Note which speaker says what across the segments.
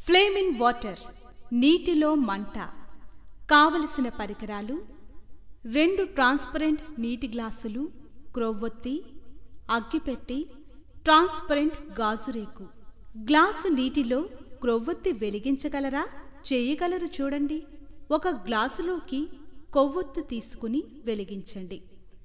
Speaker 1: flame in water నీటిలో మంట కావలసిన పరికరాలు రెండు ట్రాన్స్పరెంట్ నీటి గ్లాసులు క్రొవ్వొత్తి అగ్గిపెట్టి ట్రాన్స్పరెంట్ గాజు రేకు గ్లాసు నీటిలో క్రొవ్వొత్తి వెలిగించగలరా చేయగలరు చూడండి ఒక గ్లాసులోకి కొవ్వొత్తు తీసుకుని వెలిగించండి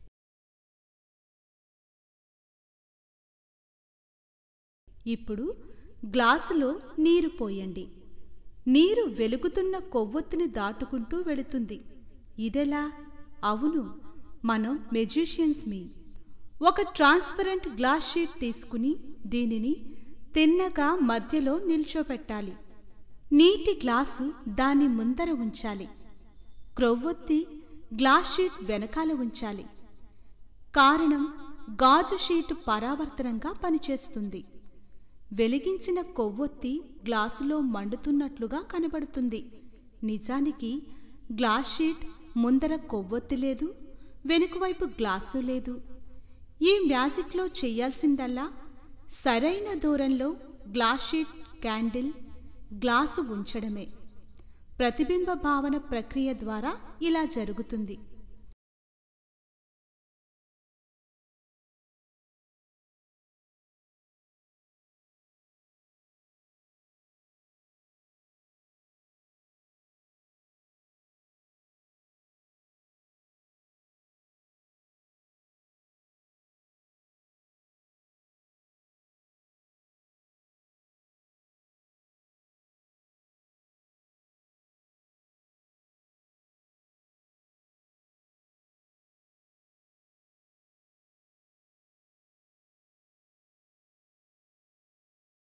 Speaker 1: ఇప్పుడు గ్లాసులో నీరు పోయండి నీరు వెలుగుతున్న కొవ్వొత్తుని దాటుకుంటూ వెళుతుంది ఇదెలా అవును మనం మెజిషియన్స్ మీ ఒక ట్రాన్స్పరెంట్ గ్లాస్ షీట్ తీసుకుని దీనిని తిన్నగా మధ్యలో నిల్చోపెట్టాలి నీటి గ్లాసు దాని ముందర ఉంచాలి క్రొవ్వొత్తి గ్లాస్ షీట్ వెనకాల ఉంచాలి కారణం గాజు షీటు పరావర్తనంగా పనిచేస్తుంది వెలిగించిన కొవ్వొత్తి గ్లాసులో మండుతున్నట్లుగా కనబడుతుంది నిజానికి గ్లాస్ షీట్ ముందర కొవ్వొత్తి లేదు వెనుకవైపు గ్లాసు లేదు ఈ మ్యాజిక్లో చెయ్యాల్సిందల్లా సరైన దూరంలో గ్లాస్ షీట్ క్యాండిల్ గ్లాసు ఉంచడమే ప్రతిబింబ భావన ప్రక్రియ ద్వారా ఇలా జరుగుతుంది